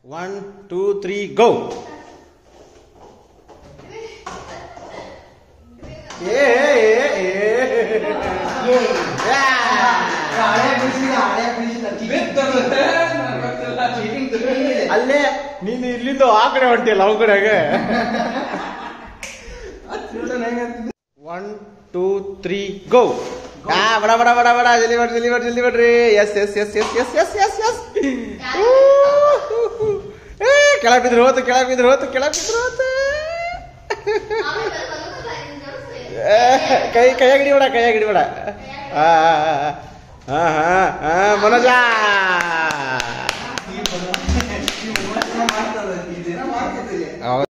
One two three go ಏ ಏ, ಏ, ಏ. ಹಳೆ ಬಿಡಿಸಿದ ಹಳೆ ಬಿಡಿಸಿದ ಅಲ್ಲೇ ನೀನು ಇಲ್ಲಿಂದ ಆ ಕಡೆ ಹೊಂಟಿಯಲ್ಲ ಅವ್ ಕಡೆಗೆ ಒನ್ ಟೂ ತ್ರೀ ಗೋ ಆ ಬಡ ಬಡ ಬಡ ಬಡ ಜಲ್ದಿ ಬರ್ರಿ ಜಲ್ದಿ ಬರ್ರಿ ಜಲ್ದಿ ಬರ್ರಿ ಎಸ್ ಎಸ್ ಎಸ್ ಎಸ್ ಎಸ್ ಎಸ್ ಎಸ್ ಎಸ್ ಏ ಕೆಳಗೆ ಬಿದ್ರು ಹೋತು ಕೆಳಗೆ ಬಿದ್ರು ಹೋತು ಕೆಳಗೆ ಬಿದ್ರು ಹೋತು ಏ, ಕೈ ಕೈಯಾಗ ಹಿಡಿಬೇಡ ಕೈಯಾಗ ಹಿಡಿಬೇಡ ಹಾ ಹಾ ಹಾ ಹಾ ಮನೋಜ ಮಾಡ್ತದ ಇದೇನ ಮಾಡ್ತದಿಲ್ಲ ಹೌದು